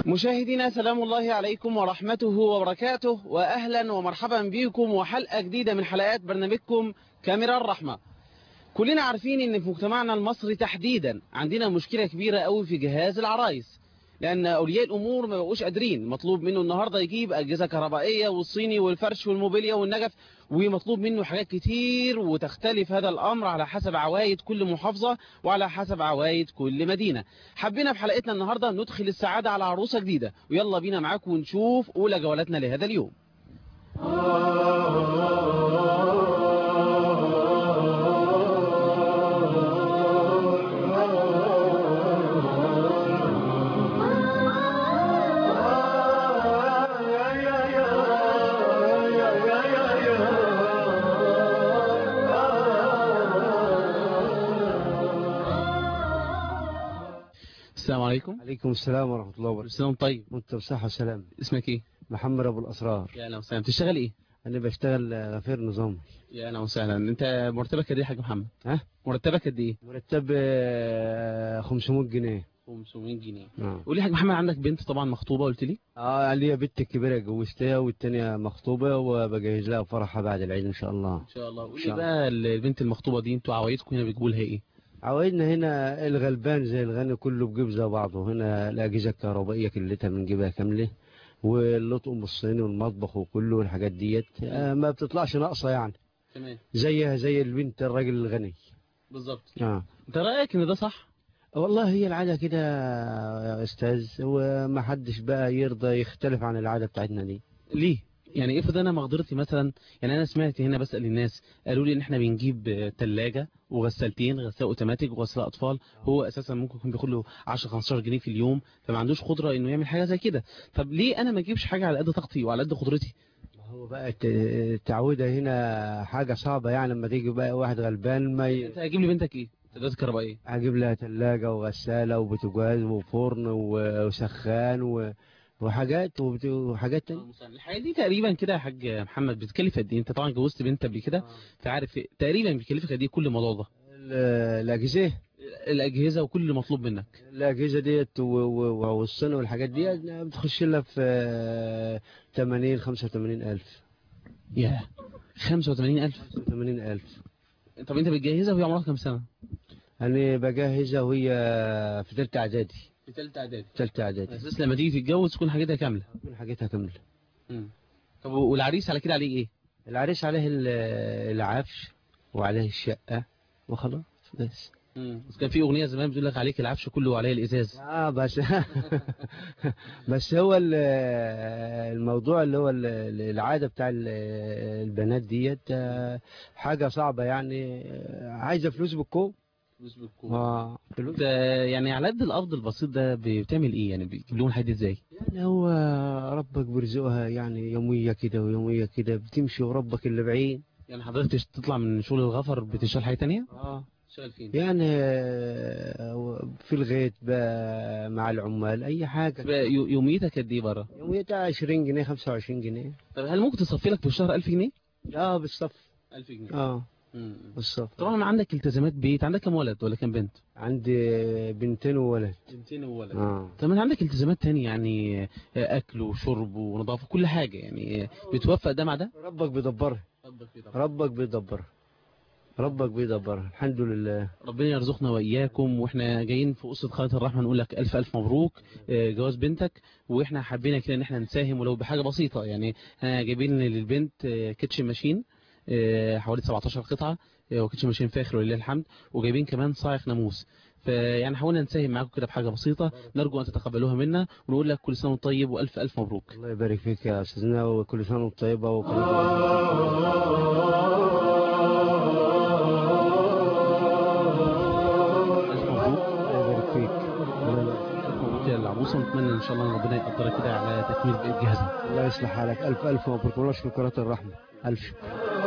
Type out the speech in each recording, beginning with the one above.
مشاهدينا سلام الله عليكم ورحمته وبركاته وأهلا ومرحبا بكم وحلقة جديدة من حلقات برنامجكم كاميرا الرحمة كلنا عارفين ان في مجتمعنا المصري تحديدا عندنا مشكلة كبيرة قوي في جهاز العرايس لأن أولياء الأمور ما بقوش قادرين مطلوب منه النهاردة يجيب أجهزة كهربائية والصيني والفرش والموبيليا والنجف ومطلوب منه حاجات كتير وتختلف هذا الأمر على حسب عوايد كل محافظة وعلى حسب عوايد كل مدينة حبينا في حلقتنا النهاردة ندخل السعادة على عروسة جديدة ويلا بينا معاكم ونشوف أولى جولاتنا لهذا اليوم السلام عليكم عليكم السلام ورحمة الله وبركاته السلام طيب وانت بصحة وسلام اسمك ايه محمد أبو الأسرار يا اهلا وسهلا بتشتغل ايه أنا بشتغل غفير نظامي يا اهلا وسهلا انت مرتبك قد ايه يا حاج محمد ها مرتبك قد ايه مرتب آه، 500 جنيه 500 جنيه اه قول لي يا حاج محمد عندك بنت طبعا مخطوبه قلت لي اه ليا بنت كبيرة جوزتها والتانية مخطوبة وبجهز لها فرحها بعد العيد إن شاء الله ان شاء الله قول لي شاء الله. بقى البنت المخطوبه دي انتوا عوايدكم هنا بتقول لها ايه عوايدنا هنا الغلبان زي الغني كله بجيب زي بعضه هنا الأجهزة الكهربائية كلتها بنجيبها كاملة واللطم والصيني والمطبخ وكله والحاجات ديت آه ما بتطلعش ناقصة يعني تمام زيها زي البنت الراجل الغني بالظبط اه انت رايك ان ده صح والله هي العادة كده يا أستاذ وما حدش بقى يرضى يختلف عن العادة بتاعتنا دي ليه يعني افرض انا مقدرتي مثلا يعني انا سمعت هنا بسال الناس قالوا لي ان احنا بنجيب ثلاجه وغسالتين غساله اوتوماتيك وغساله اطفال هو اساسا ممكن يكون بياخد له 10 15 جنيه في اليوم فما عندوش قدره انه يعمل حاجه زي كده طب ليه انا ما اجيبش حاجه على قد طاقتي وعلى قد قدرتي هو بقى الت- التعويدة هنا حاجة صعبة يعني لما تيجي بقى واحد غلبان ما ي... انت هتجيب لي بنتك ايه تدريس كهربائيه هجيب لها ثلاجة وغسالة وبوتاجاز وفرن و- وسخان و... وحاجات وبت... وحاجات تانية الحاجات دي تقريبا كده يا حاج محمد بتكلف قد ايه انت طبعا جوزت بنت قبل كده فعارف تقريبا بيكلفك قد ايه كل الموضوع ده ال- الأجهزة الاجهزه وكل اللي مطلوب منك الأجهزة ديت و- و- والصنع والحاجات ديت بتخش لها في آه، 80 85 ألف ياه 85000 85 ألف طب انت بتجهزها وهي عمرها كام سنه أنا بجهزها وهي في تالتة إعدادي في ثالثه اعدادي تالتة إعدادي على اساس لما تيجي تتجوز تكون حاجتها كامله كل حاجتها كاملة طب والعريس على كده عليه ايه العريس عليه ال- العفش وعليه الشقة وخلاص بس بس كان في اغنيه زمان بتقول لك عليك العفش كله وعليه الازاز اه بس بس هو ال- الموضوع اللي هو ال- العادة بتاع ال- البنات ديت آه، حاجة صعبة يعني آه، عايزة فلوس بالكوم اه فلوس انت يعني على قد القبض البسيط ده بتعمل ايه يعني بتجيب لهم حد ازاي يعني هو ربك بيرزقها يعني يومية كده ويومية كده بتمشي وربك اللي بعيد يعني حضرتك تش- تطلع من شغل الغفر بتشتغل حاجه تانية اه تشتغل فين يعني آه، في الغيط بقى مع العمال اي حاجة تبقى يو- يوميتك قد ايه بره يوميتها 20 جنيه 25 جنيه طب هل ممكن تصفي لك في الشهر 1000 جنيه اه بالصف 1000 جنيه اه بالصف طبعا عندك التزامات بيت عندك كام ولد ولا كام بنت عندي بنتين وولد بنتين وولد اه طب انت عندك التزامات تانية يعني آه، اكل وشرب ونظافه كل حاجه يعني آه، بتوفق ده مع ده ربك بيدبرها ربك بيدبرها ربك بيدبرها الحمد لله ربنا يرزقنا واياكم واحنا جايين في قصه خالة الرحمه نقول لك الف الف مبروك آه، جواز بنتك واحنا حابين كده ان احنا نساهم ولو بحاجه بسيطه يعني احنا جايبين للبنت آه، كيتشن ماشين آه، حوالي 17 قطعه آه، وكيتشن ماشين فاخر ولله الحمد وجايبين كمان صاعق ناموس فيعني حاولنا نساهم معاكم كده بحاجه بسيطه نرجو ان تتقبلوها منا ونقول لك كل سنه وانت طيب والف الف مبروك الله يبارك فيك يا استاذنا وكل سنه وانت طيبه وكل الف مبروك الله يبارك فيك الله يبارك الف مبروك يا العروسه ونتمنى ان شاء الله ان ربنا يقدرك كده على تكميل بقيه جهازنا الله يصلح حالك الف الف مبروك ونشكر قناه الرحمه الف شكر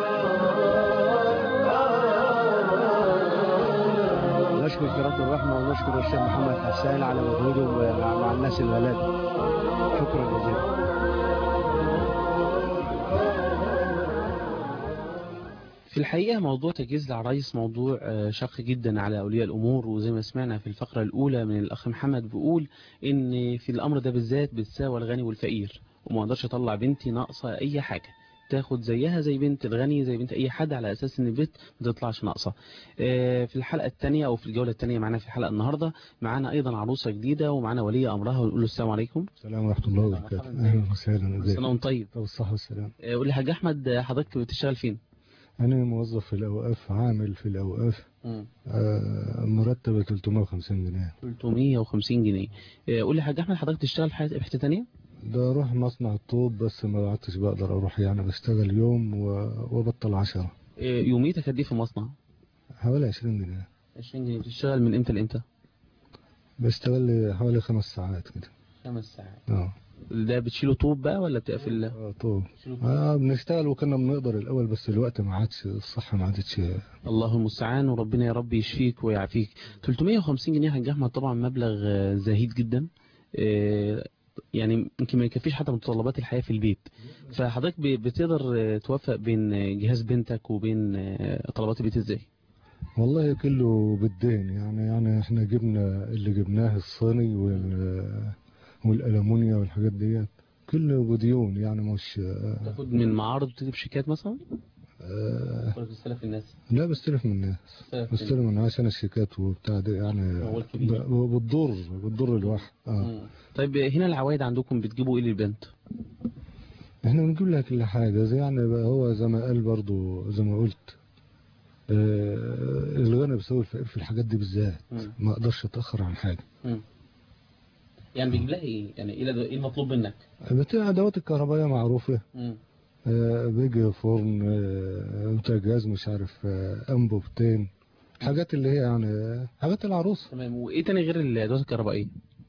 نشكر قناه الرحمه ونشكر الشيخ محمد حسان على مجهوده مع مع الناس الغلابه شكرا جزيلا في الحقيقة موضوع تجهيز العرايس موضوع آه، شاق جدا على أولياء الأمور وزي ما سمعنا في الفقرة الأولى من الأخ محمد بيقول إن في الأمر ده بالذات بتساوى الغني والفقير وما اقدرش أطلع بنتي ناقصة أي حاجة تاخد زيها زي بنت الغني زي بنت أي حد على أساس إن البنت ما تطلعش ناقصة آه، في الحلقة الثانية أو في الجولة الثانية معانا في الحلقة النهاردة معانا أيضا عروسة جديدة ومعانا ولي أمرها ونقول له السلام عليكم السلام ورحمة الله وبركاته أهلا وسهلا كل ازيك سنة وأنت طيب والصحة والسلام آه، قول لي حاج أحمد آه، حضرتك بتشتغل فين؟ أنا موظف في الأوقاف عامل في الأوقاف آه، مرتبة 350 جنيه 350 جنيه آه، قول لي حاج أحمد حضرتك بتشتغل حاجة في حتة تانية؟ بروح مصنع الطوب بس ما عدتش بقدر أروح يعني بشتغل يوم و- وبطل عشرة آه، يوميتك قد ايه في المصنع؟ حوالي 20 جنيه 20 جنيه بتشتغل من امتى لامتى؟ بشتغل لي حوالي خمس ساعات كده خمس ساعات اه ده بتشيله طوب بقى ولا بتبقى في ال آه، طوب آه بنشتغل وكنا بنقدر الأول بس الوقت ما عادش الصحة ما عادتش الله المستعان وربنا يا رب يشفيك ويعافيك 350 جنيه يا حاج احمد طبعا مبلغ آه، زهيد جدا آه، يعني يمكن ما يكفيش حتى متطلبات الحياة في البيت فحضرتك ب- بتقدر آه، توفق بين آه، جهاز بنتك وبين آه، طلبات البيت ازاي؟ والله كله بالدين يعني يعني احنا جبنا اللي جبناه الصيني وال والألمونيا والحاجات ديت كله بديون يعني مش تاخد من معارض وتكتب شيكات مثلا؟ آه ولا بتستلف الناس؟ لا بستلف من الناس بتستلف بستلف من الناس عشان الشيكات وبتاع ده يعني هو الكبير. ب- بتضر بتضر الواحد اه مم. طيب هنا العوايد عندكم بتجيبوا ايه للبنت؟ احنا بنجيب لها كل حاجة زي يعني بقى هو زي ما قال برضو زي ما قلت آه الغنى بيساوي الفقير في الحاجات دي بالذات مم. ما اقدرش اتاخر عن حاجه مم. يعني بيجيب لها ايه؟ يعني ايه ايه المطلوب منك؟ بتاع ادوات الكهربائيه معروفه مم. آه، بيجي فرن آه، بوتاجاز مش عارف آه، انبوبتين حاجات اللي هي يعني آه، حاجات العروسه تمام وايه تاني غير الادوات الكهربائيه؟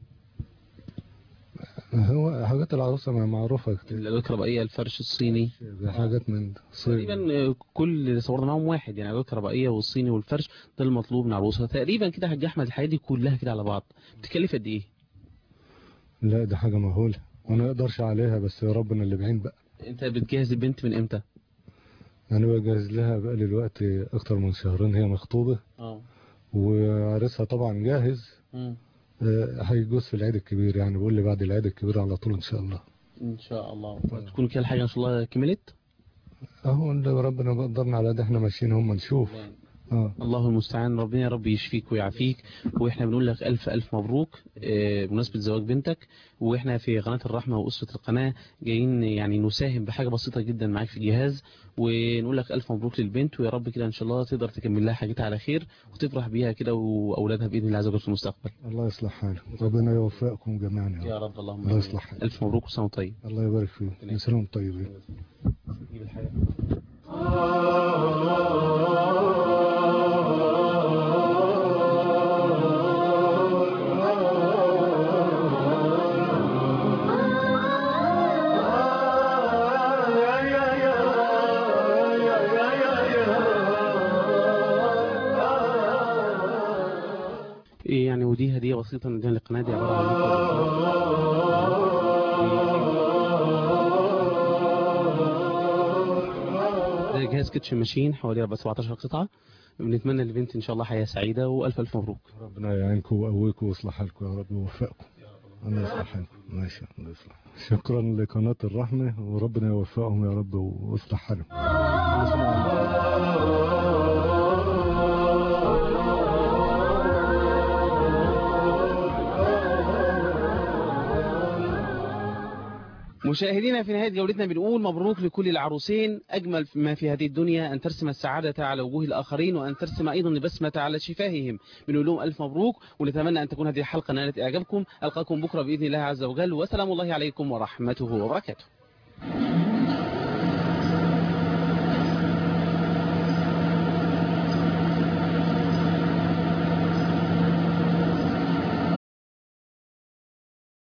هو حاجات العروسه ما معروفه كتير الادوات الكهربائيه الفرش الصيني حاجات من ده. صين تقريبا آه، كل اللي صورنا معاهم واحد يعني الادوات الكهربائيه والصيني والفرش ده المطلوب من العروسه تقريبا كده يا حاج احمد الحياه دي كلها كده على بعض بتكلف قد ايه؟ لا ده حاجه مهوله وانا اقدرش عليها بس يا ربنا اللي بعين بقى انت بتجهز البنت من امتى؟ انا بجهز لها بقى لي الوقت اكتر من شهرين هي مخطوبه اه وعريسها طبعا جاهز مم. آه، هيجوز في العيد الكبير يعني بيقول لي بعد العيد الكبير على طول ان شاء الله ان شاء الله تكون كده الحاجه ان شاء الله كملت اهو اللي ربنا بقدرنا على ده احنا ماشيين هم نشوف اه الله المستعان ربنا يا رب يشفيك ويعافيك واحنا بنقول لك الف الف مبروك آه، بمناسبه زواج بنتك واحنا في قناه الرحمه واسره القناه جايين يعني نساهم بحاجه بسيطه جدا معاك في الجهاز ونقول لك الف مبروك للبنت ويا رب كده ان شاء الله تقدر تكمل لها حاجتها على خير وتفرح بيها كده واولادها باذن الله عز وجل في المستقبل الله يصلح حاله ربنا يوفقكم جميعا يا يا رب رب اللهم الله آمين. يصلح حالك. الف مبروك وسنه وأنت طيب الله يبارك فيك كل سنه وانتم طيبين جيب الحاجة. إيه يعني ودي هدية بسيطة نديها للقناة دي عبارة عن ده جهاز كيتشن ماشين حوالي 17 قطعة بنتمنى للبنت إن شاء الله حياة سعيدة وألف ألف مبروك ربنا يعينكم ويقويكم ويصلح حالكم يا رب ويوفقكم الله يصلح حالكم ماشي الله يصلح شكرا لقناه الرحمه وربنا يوفقهم يا رب ويصلح حالهم مشاهدينا في نهاية جولتنا بنقول مبروك لكل العروسين أجمل ما في هذه الدنيا أن ترسم السعادة على وجوه الآخرين وأن ترسم أيضا البسمة على شفاههم بنقول لهم ألف مبروك ونتمنى أن تكون هذه الحلقة نالت إعجابكم ألقاكم بكرة بإذن الله عز وجل وسلام الله عليكم ورحمته وبركاته